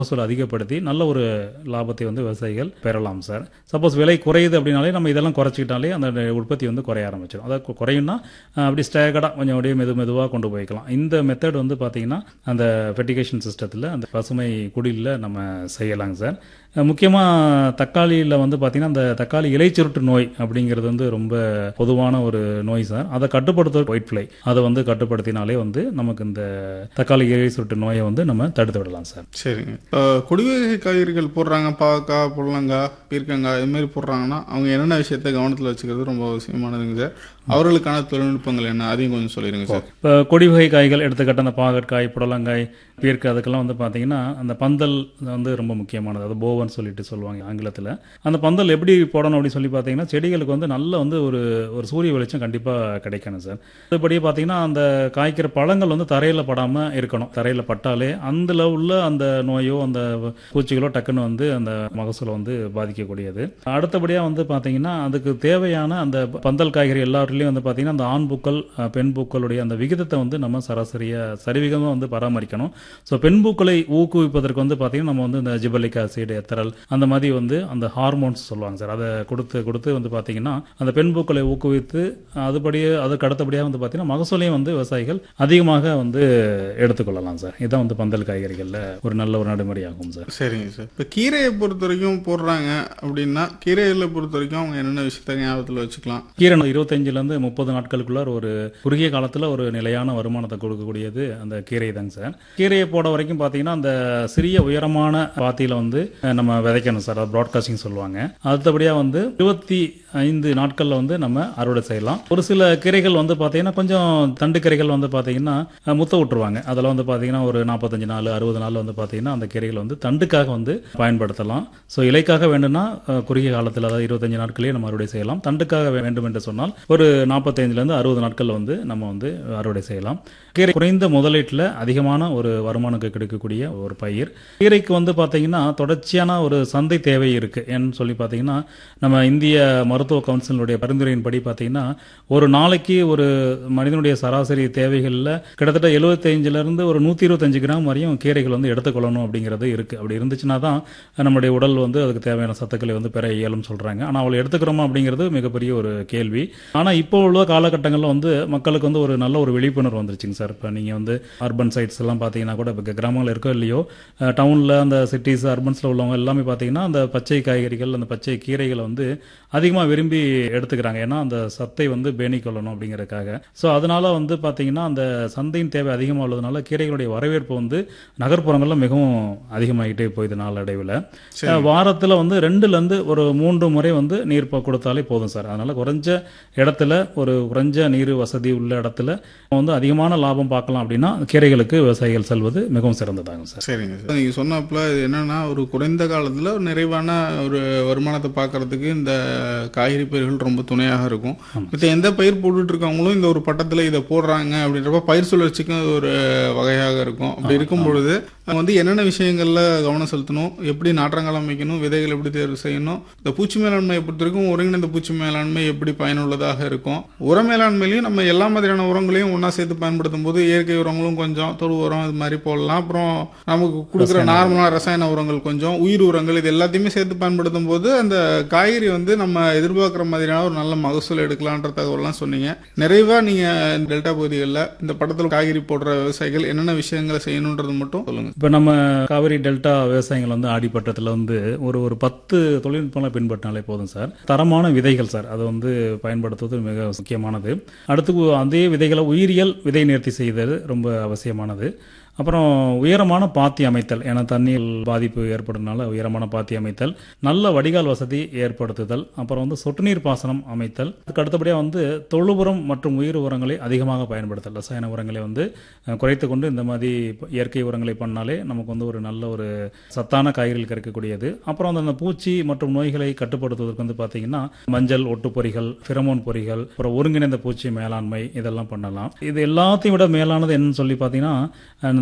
மகசூல் அதிகப்படுத்தி நல்ல ஒரு லாபத்தை வந்து விவசாயிகள் பெறலாம் சார் சப்போஸ் விலை குறையுது அப்படின்னாலே நம்ம இதெல்லாம் குறைச்சிக்கிட்டாலே அந்த உற்பத்தி வந்து குறைய ஆரம்பிச்சிடும் அதாவது கு- குறையும்னா அஹ், அப்படி ஸ்டேகடாக கொஞ்சம் அப்படியே மெது மெதுவாக கொண்டு போய்க்கலாம் இந்த மெத்தட் வந்து பார்த்தீங்கன்னா அந்த ஃபெர்டிகேஷன் சிஸ்டத்தில் அந்த பசுமை குடிலில் நம்ம செய்யலாங்க சார் முக்கியமாக தக்காளியில் வந்து பார்த்தீங்கன்னா அந்த தக்காளி இலைச்சுருட்டு நோய் அப்படிங்கிறது வந்து ரொம்ப பொதுவான ஒரு நோய் சார் அதை கட்டுப்படுத்த ஒயிட் ஃப்ளை அதை வந்து கட்டுப்படுத்தினாலே வந்து நமக்கு இந்த தக்காளி இலை சுருட்டு நோயை வந்து நம்ம தடுத்து விடலாம் சார் சரிங்க இப்போ கொடிவகை காய்கறிகள் போடுறாங்க பாவக்காய் புடலங்காய் பீர்க்கங்காய் இது மாதிரி போடுறாங்கன்னா அவங்க என்னென்ன விஷயத்த கவனத்தில் வச்சுக்கிறது ரொம்ப அவசியமானதுங்க சார் அவர்களுக்கான தொழில்நுட்பங்கள் என்ன அதையும் கொஞ்சம் சொல்லிடுங்க சார் இப்போ கொடி வகை காய்கள் எடுத்துக்கிட்ட அந்த பாகற்காய் புடலங்காய் பீர்க்கு அதுக்கெல்லாம் வந்து பார்த்தீங்கன்னா அந்த பந்தல் வந்து ரொம்ப முக்கியமானது அது போவன் சொல்லிட்டு சொல்லுவாங்க ஆங்கிலத்தில் அந்த பந்தல் எப்படி போடணும் அப்படின்னு சொல்லி பார்த்தீங்கன்னா செடிகளுக்கு வந்து நல்ல வந்து ஒரு ஒரு சூரிய வெளிச்சம் கண்டிப்பாக கிடைக்கணும் சார் அதுபடியே பார்த்தீங்கன்னா அந்த காய்க்கிற பழங்கள் வந்து தரையில் படாமல் இருக்கணும் தரையில் பட்டாலே அந்த உள்ள அந்த நோயோ அந்த பூச்சிகளோ டக்குன்னு வந்து அந்த மகசூலை வந்து பாதிக்கக்கூடியது அடுத்தபடியாக வந்து பார்த்தீங்கன்னா அதுக்கு தேவையான அந்த பந்தல் காய்கறி எல்லாத்துலேயும் வந்து பார்த்தீங்கன்னா அந்த ஆண் பூக்கள் அஹ், பெண் பூக்களுடைய அந்த விகிதத்தை வந்து நம்ம சராசரியாக சரிவிகமாக வந்து பராமரிக்கணும் ஸோ பெண் பூக்களை ஊக்குவிப்பதற்கு வந்து பார்த்தீங்கன்னா நம்ம வந்து இந்த ஜிபலிக் ஆசிட் எத்தரல் அந்த மாதிரி வந்து அந்த ஹார்மோன்ஸ் சொல்லுவாங்க சார் அதை கொடுத்து கொடுத்து வந்து பார்த்தீங்கன்னா அந்த பெண் பூக்களை ஊக்குவித்து அதுபடியே அதுக்கு அடுத்தபடியாக வந்து பார்த்தீங்கன்னா மகசூலையும் வந்து விவசாயிகள் அதிகமாக வந்து எடுத்துக்கொள்ளலாம் சார் இதான் வந்து பந்தல் காய்கறிகளில் ஒரு நல்ல ஒரு நடைமுறையாகும் சார் சரிங்க சார் இப்போ கீரையை பொறுத்த வரைக்கும் போடுறாங்க அப்படின்னா கீரைகளை பொறுத்த வரைக்கும் அவங்க என்னென்ன விஷயத்த ஞாபகத்தில் வச்சுக்கலாம் கீரை இருபத்தஞ்சிலேருந்து முப்பது நாட்களுக்குள்ள ஒரு குறுகிய காலத்தில் ஒரு நிலையான வருமானத்தை கொடுக்கக்கூடியது அந்த கீரை தாங்க சார் கீரையை போட வரைக்கும் பார்த்தீங்கன்னா அந்த சிறிய உயரமான பாத்தியில் வந்து அஹ், நம்ம விதைக்கணும் சார் அது ப்ராட்காஸ்டிங் சொல்லுவாங்க அடுத்தபடியாக வந்து இருபத்தி ஐந்து நாட்களில் வந்து நம்ம அறுவடை செய்யலாம் ஒரு சில கீரைகள் வந்து பார்த்தீங்கன்னா கொஞ்சம் தண்டு கீரைகள் வந்து பார்த்தீங்கன்னா அஹ், முத்த விட்டுருவாங்க அதில் வந்து பார்த்தீங்கன்னா ஒரு நாற்பத்தஞ்சு நாள் அறுபது நாள் வந்து பார்த்தீங்கன்னா அந்த கீரைகள் வந்து தண்டுக்காக வந்து பயன்படுத்தலாம் ஸோ இலைக்காக வேண்டும்னா அஹ், குறுகிய காலத்தில் அதாவது இருபத்தஞ்சு நாட்களே நம்ம அறுவடை செய்யலாம் தண்டுக்காக வே- வேண்டும் என்று சொன்னால் ஒரு நாற்பத்தைந்துலேருந்து அறுபது நாட்கள் வந்து நம்ம வந்து அறுவடை செய்யலாம் கீரை குறைந்த முதலீட்டில் அதிகமான ஒரு வருமானம் கிடைக்கக்கூடிய ஒரு பயிர் கீரைக்கு வந்து பார்த்தீங்கன்னா தொடர்ச்சியான ஒரு சந்தை தேவை இருக்கு ஏன்னு சொல்லி பார்த்தீங்கன்னா நம்ம இந்திய மருத்துவ கவுன்சிலுடைய பரிந்துரையின்படி பார்த்தீங்கன்னா ஒரு நாளைக்கு ஒரு மனிதனுடைய சராசரி தேவைகளில் கிட்டத்தட்ட 75 ல இருந்து ஒரு நூற்றி இருபத்தஞ்சு கிராம் வரையும் கீரைகள் வந்து எடுத்துக்கொள்ளணும் அப்படிங்கிறது இருக்கு அப்படி இருந்துச்சுன்னா தான் நம்மளுடைய உடல் வந்து அதுக்கு தேவையான சத்துக்களை வந்து பெற இயலும் சொல்றாங்க ஆனால் அவள் எடுத்துக்கிறோமா அப்படிங்கிறது மிகப்பெரிய ஒரு கேள்வி ஆனால் இப்போ உள்ள காலகட்டங்களில் வந்து மக்களுக்கு வந்து ஒரு நல்ல ஒரு விழிப்புணர்வு வந்துருச்சுங்க சார் இப்போ நீங்கள் வந்து அர்பன் சைட்ஸ் எல்லாம் பார்த்தீங்கன்னா கூட இப்போ கிராமங்கள் இருக்கோ இல்லையோ டவுனில் அந்த சிட்டிஸ் அர்பன்ஸில் உள்ளவங்க எல்லாமே பார்த்தீங்கன்னா அந்த பச்சை காய்கறிகள் அந்த பச்சை கீரைகளை வந்து அதிகமாக விரும்பி எடுத்துக்கிறாங்க ஏன்னா அந்த சத்தை வந்து பேணிக் கொள்ளணும் அப்படிங்கறதுக்காக ஸோ அதனால வந்து பார்த்தீங்கன்னா அந்த சந்தையின் தேவை அதிகமாக உள்ளதுனால கீரைகளுடைய வரவேற்பு வந்து நகர்ப்புறங்கள்ல மிகவும் அதிகமாகிட்டே போகுது நாளடைவில் வாரத்தில் வந்து ரெண்டுலேருந்து ஒரு மூன்று முறை வந்து நீர் ப- கொடுத்தாலே போதும் சார் அதனால குறைஞ்ச இடத்துல ஒரு குறைஞ்ச நீர் வசதி உள்ள இடத்துல வந்து அதிகமான லாபம் பார்க்கலாம் அப்படின்னா கீரைகளுக்கு விவசாயிகள் செல்வது மிகவும் சிறந்ததாகும் சார் சரிங்க சார் நீங்கள் சொன்னப்பல இது என்னன்னா ஒரு குறைந்த காலத்தில் ஒரு நிறைவான ஒரு வருமானத்தை பார்க்கறதுக்கு இந்த காய்கறி பயிர்கள் ரொம்ப துணையாக இருக்கும் மற்ற எந்த பயிர் போட்டுட்டு இருக்கவங்களும் இந்த ஒரு பட்டத்தில் இதை போடுறாங்க அப்படின்றப்ப பயிர் சுழற்சிக்கும் அது ஒரு வகையாக இருக்கும் அப்படி இருக்கும் பொழுது அவங்க வந்து என்னென்ன விஷயங்கள்ல கவனம் செலுத்தணும் எப்படி நாற்றங்கால் அமைக்கணும் விதைகள் எப்படி தேர்வு செய்யணும் இந்த பூச்சி மேலாண்மையை பொறுத்த வரைக்கும் ஒருங்கிணைந்த பூச்சி மேலாண்மை எப்படி பயனுள்ளதாக இருக்கும் உர மேலாண்மையிலையும் நம்ம எல்லா மாதிரியான உரங்களையும் ஒன்றா சேர்த்து பயன்படுத்தும் போது இயற்கை உரங்களும் கொஞ்சம் தொழு உரம் இது மாதிரி போடலாம் அப்புறம் நமக்கு கொடுக்குற நார்மலான ரசாயன உரங்கள் கொஞ்சம் உயிர் உரங்கள் இது எல்லாத்தையுமே சேர்த்து பயன்படுத்தும் போது அந்த காய்கறி வந்து நம்ம எதிர்பார்க்குற மாதிரியான ஒரு நல்ல மகசூல் எடுக்கலான்ற தகவல்லாம் சொன்னீங்க நிறைவா நீங்க டெல்டா பகுதிகளில் இந்த படத்தில் காய்கறி போடுற விவசாயிகள் என்னென்ன விஷயங்களை செய்யணுன்றது மட்டும் சொல்லுங்க இப்போ நம்ம காவிரி டெல்டா விவசாயிகள் வந்து ஆடிப்பட்டத்தில் வந்து ஒரு ஒரு பத்து தொழில்நுட்பங்களை பின்பற்றினாலே போதும் சார் தரமான விதைகள் சார் அதை வந்து பயன்படுத்துவது மிக முக்கியமானது அடுத்து அதே விதைகளை உயிரியல் விதை நேர்த்தி செய்தது ரொம்ப அவசியமானது அப்புறம் உயரமான பாத்தி அமைத்தல் ஏன்னா தண்ணீர் பாதிப்பு ஏற்படுறதுனால உயரமான பாத்தி அமைத்தல் நல்ல வடிகால் வசதி ஏற்படுத்துதல் அப்புறம் வந்து சொட்டு நீர் பாசனம் அமைத்தல் அதுக்கு அடுத்தபடியாக வந்து தொழு உரம் மற்றும் உயிர் உரங்களை அதிகமாக பயன்படுத்தல் ரசாயன உரங்களை வந்து அஹ், குறைத்து கொண்டு இந்த மாதிரி இயற்கை உரங்களை பண்ணாலே நமக்கு வந்து ஒரு நல்ல ஒரு சத்தான காய்கறிகள் கிடைக்கக்கூடியது அப்புறம் வந்து அந்த பூச்சி மற்றும் நோய்களை கட்டுப்படுத்துவதற்கு வந்து பார்த்தீங்கன்னா மஞ்சள் ஒட்டு பொறிகள் ஃபிரமோன் பொறிகள் அப்புறம் ஒருங்கிணைந்த பூச்சி மேலாண்மை இதெல்லாம் பண்ணலாம் இது எல்லாத்தையும் விட மேலானது என்னன்னு சொல்லி பார்த்தீங்கன்னா அஹ், இந்த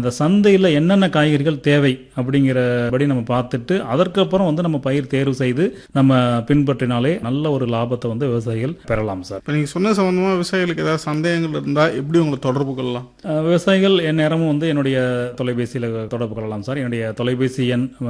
அந்த சந்தையில் என்னென்ன காய்கறிகள் தேவை அப்படிங்கிறபடி நம்ம பார்த்துட்டு அதற்கப்புறம் வந்து நம்ம பயிர் தேர்வு செய்து நம்ம பின்பற்றினாலே நல்ல ஒரு லாபத்தை வந்து விவசாயிகள் பெறலாம் சார் இப்போ நீங்கள் சொன்ன சம்மந்தமாக விவசாயிகளுக்கு ஏதாவது சந்தேகங்கள் இருந்தால் எப்படி உங்களை தொடர்பு கொள்ளலாம் அஹ் விவசாயிகள் என் நேரமும் வந்து என்னுடைய தொலைபேசியில் தொடர்பு கொள்ளலாம் சார் என்னுடைய தொலைபேசி எண்